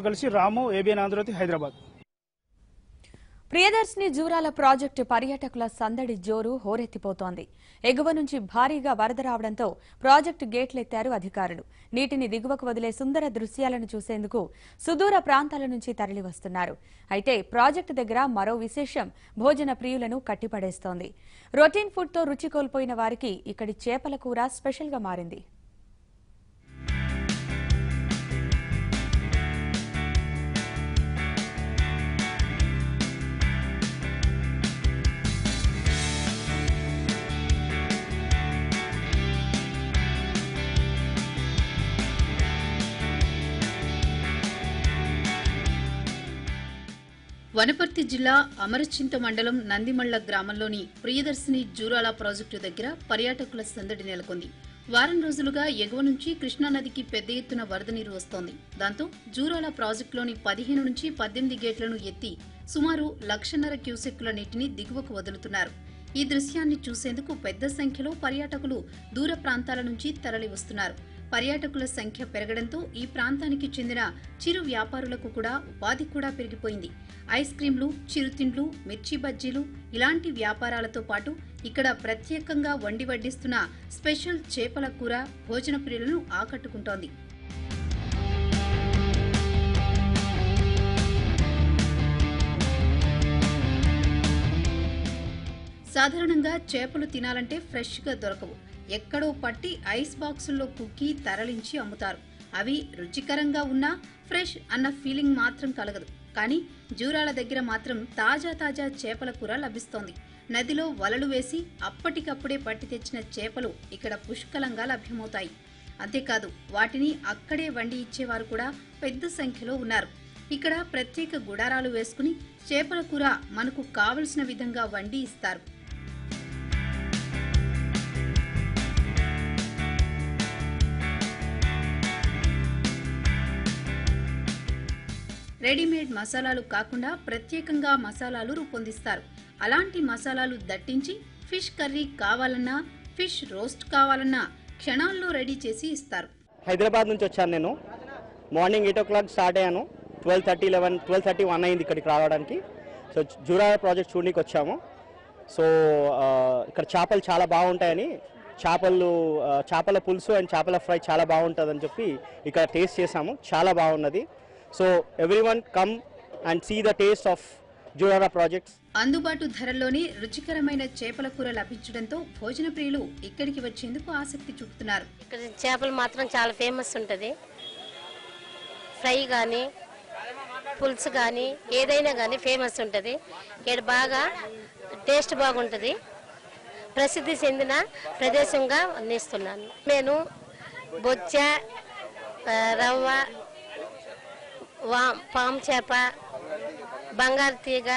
కలిసి Ramu ABN Andhra Jyothy Hyderabad Priyadarshini Jurala project పర్యాటకుల సందడి జోరు హోరెత్తిపోతోంది ఎగువ నుంచి భారీగా వరద రావడంతో ప్రాజెక్టు గేట్లెత్తారు అధికారులు నీటిని దిగువకు వదిలే సుందర దృశ్యాలను చూసేందుకు సుదూర ప్రాంతాల నుంచి తరలివస్తున్నారు అయితే ప్రాజెక్టు దగ్గర మరో విశేషం భోజన ప్రియులను కట్టిపడేస్తోంది రొటీన్ ఫుడ్తో రుచి కోల్పోయిన వారికి ఇక్కడి చేపల కూర స్పెషల్గా మారింది వనపర్తి జిల్లా అమరచింత మండలం నందిమళ్ల గ్రామంలోని ప్రియదర్శిని జూరాల ప్రాజెక్టు దగ్గర పర్యాటకుల సందడి నెలకొంది వారం రోజులుగా ఎగువ నుంచి కృష్ణానదికి పెద్ద ఎత్తున వరద నీరు వస్తోంది దాంతో జూరాల ప్రాజెక్టులోని పదిహేను నుంచి పద్దెనిమిది గేట్లను ఎత్తి సుమారు లక్షన్నర క్యూసెక్కుల నీటిని దిగువకు వదులుతున్నారు ఈ దృశ్యాన్ని చూసేందుకు పెద్ద సంఖ్యలో పర్యాటకులు దూర ప్రాంతాల నుంచి తరలి వస్తున్నారు పర్యాటకుల సంఖ్య పెరగడంతో ఈ ప్రాంతానికి చెందిన చిరు వ్యాపారులకు కూడా ఉపాధి కూడా పెరిగిపోయింది ఐస్ క్రీంలు చిరుతిండ్లు మిర్చి బజ్జీలు ఇలాంటి వ్యాపారాలతో పాటు ఇక్కడ ప్రత్యేకంగా వండి వడ్డిస్తున్న స్పెషల్ చేపల కూర భోజన ప్రియులను ఆకట్టుకుంటోంది సాధారణంగా చేపలు తినాలంటే ఫ్రెష్గా దొరకవు ఎక్కడో పట్టి ఐస్ బాక్సుల్లో కుక్కి తరలించి అమ్ముతారు అవి రుచికరంగా ఉన్నా ఫ్రెష్ అన్న ఫీలింగ్ మాత్రం కలగదు కానీ జూరాల దగ్గర మాత్రం తాజా తాజా చేపల కూర లభిస్తోంది నదిలో వలలు వేసి అప్పటికప్పుడే పట్టి తెచ్చిన చేపలు ఇక్కడ పుష్కలంగా లభ్యమవుతాయి అంతేకాదు వాటిని అక్కడే వండి ఇచ్చేవారు కూడా పెద్ద సంఖ్యలో ఉన్నారు ఇక్కడ ప్రత్యేక గుడారాలు వేసుకుని చేపల కూర మనకు కావలసిన విధంగా వండి ఇస్తారు రెడీమేడ్ మసాలాలు కాకుండా ప్రత్యేకంగా మసాలాలు రూపొందిస్తారు అలాంటి మసాలాలు దట్టించి ఫిష్ కర్రీ కావాలన్నా ఫిష్ రోస్ట్ కావాలన్నా క్షణాల్లో రెడీ చేసి ఇస్తారు హైదరాబాద్ నుంచి వచ్చాను నేను morning eight o'clock start అయ్యాను twelve thirty eleven twelve thirty one అయింది ఇక్కడికి రావడానికి సో జూరా ప్రాజెక్ట్ చూడడానికి వచ్చాము సో ఆ, ఇక్కడ చేపలు చాలా బాగుంటాయని చేపలు ఆ, చేపల పులుసు అండ్ చేపల ఫ్రై చాలా బాగుంటుందని చెప్పి ఇక్కడ టేస్ట్ చేసాము చాలా బాగున్నది so everyone come and see the taste of Jurala projects అందుబాటు ధరల్లోనే రుచికరమైన చేపల కూర లభించడంతో భోజన ప్రియులు ఇక్కడికి వచ్చేందుకు ఆసక్తి చూపుతున్నారు ఇక్కడ చేపలు మాత్రం చాలా ఫేమస్ ఉంటుంది ఫ్రై కానీ పులుసు కానీ ఏదైనా కానీ ఫేమస్ ఉంటుంది ఇక్కడ బాగా టేస్ట్ బాగుంటుంది ప్రసిద్ధి చెందిన ప్రదేశంగా అందిస్తున్నాను నేను బొచ్చ ఆ, రవ్వ వా పాము చేప బంగారు తీగ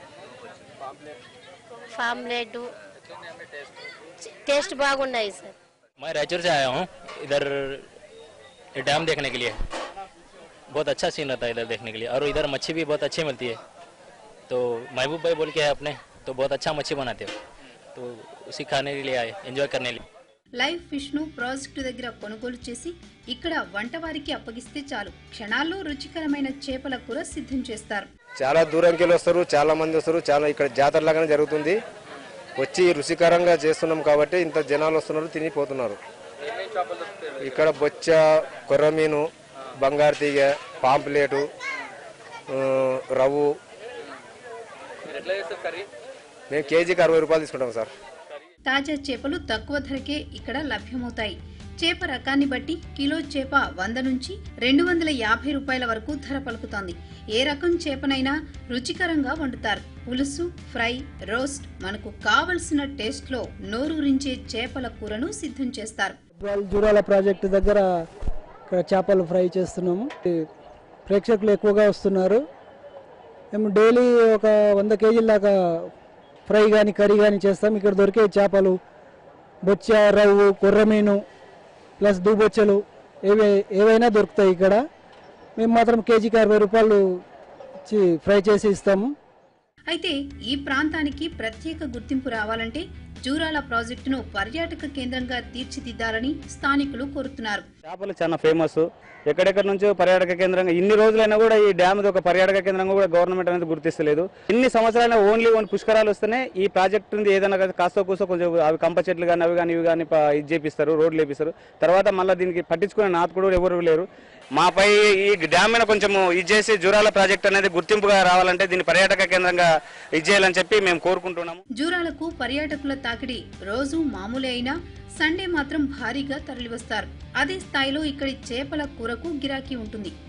ఫామ్లెట్ టేస్ట్ బాగున్నాయి సార్ मैं रायचूर से आया हूँ इधर ये डैम देखने के लिए बहुत अच्छा सीन रहता है इधर देखने के लिए और इधर मच्छी भी बहुत अच्छी मिलती है तो महबूब भाई बोल के है अपने तो बहुत अच्छा मच्छी बनाते हो तो उसी खाने के लिए आए एंजॉय करने के लिए లైవ్ ఫిష్ ను ప్రాజెక్టు దగ్గర కొనుగోలు చేసి ఇక్కడ వంటవారికి అప్పగిస్తే చాలు క్షణాల్లో రుచికరమైన చేపల కూర సిద్ధం చేస్తారు చాలా దూరంకి వెళ్ళి వస్తారు చాలా మంది వస్తారు చాలా ఇక్కడ జాతర లాగానే జరుగుతుంది వచ్చి రుచికరంగా చేస్తున్నాం కాబట్టి ఇంత జనాలు వస్తున్నారు తిని పోతున్నారు ఇక్కడ బొచ్చ కొర్రమీను బంగారు తీగ పాంప్లేటు ఆ, రవ్వు మేము కేజీకి అరవై రూపాయలు తీసుకుంటాం సార్ తాజా చేపలు తక్కువ ధరకే ఇక్కడ లభ్యమవుతాయి చేప రకాన్ని బట్టి కిలో చేప వంద నుంచి రెండు వందల యాభై రూపాయల వరకు ధర పలుకుతోంది ఏ రకం చేపనైనా రుచికరంగా వండుతారు పులుసు ఫ్రై రోస్ట్ మనకు కావలసిన టేస్ట్లో నోరూరించే చేపల కూరను సిద్ధం చేస్తారు జూరాల ప్రాజెక్టు దగ్గర ఇక్కడ చేపలు ఫ్రై చేస్తున్నాము ఈ ప్రేక్షకులు ఎక్కువగా వస్తున్నారు మేము డైలీ ఒక వంద కేజీల దాకా ఫ్రై కానీ కర్రీ కానీ చేస్తాం ఇక్కడ దొరికే చేపలు బొచ్చ రవ్వు కొర్రమీను ప్లస్ దూబొచ్చలు ఏవే ఏవైనా దొరుకుతాయి ఇక్కడ మేము మాత్రం కేజీకి అరవై రూపాయలు ఇచ్చి ఫ్రై చేసి ఇస్తాము అయితే ఈ ప్రాంతానికి ప్రత్యేక గుర్తింపు రావాలంటే జూరాల ప్రాజెక్టును పర్యాటక కేంద్రంగా తీర్చిదిద్దాలని స్థానికులు కోరుతున్నారు చేపలు చాలా ఫేమస్ ఎక్కడెక్కడి నుంచో పర్యాటక కేంద్రంగా ఇన్ని రోజులైనా కూడా ఈ డ్యామ్ ఒక పర్యాటక కేంద్రంగా కూడా గవర్నమెంట్ అనేది గుర్తిస్తలేదు ఇన్ని సంవత్సరాలైనా ఓన్లీ ఓన్ పుష్కరాలు వస్తేనే ఈ ప్రాజెక్ట్ ఉంది ఏదైనా కాస్త కాస్త కూసో కొంచెం అవి కంప చెట్లు కానీ అవి కానీ ఇవి కానీ ప- ఇది చేపిస్తారు రోడ్లు వేపిస్తారు తర్వాత మళ్ళీ దీనికి పట్టించుకునే నాథ్ కూడా ఎవరు లేరు మాపై ఈ డ్యామ్ మీద కొంచెం ఇది చేసి జూరాల ప్రాజెక్ట్ అనేది గుర్తింపుగా రావాలంటే దీన్ని పర్యాటక కేంద్రంగా ఇది చేయాలని చెప్పి మేము కోరుకుంటున్నాము జూరాలకు పర్యాటకుల తాకిడి రోజు మామూలే అయినా సండే మాత్రం భారీగా తరలివస్తారు అదే స్థాయిలో ఇక్కడి చేపల కూరకు గిరాకీ ఉంటుంది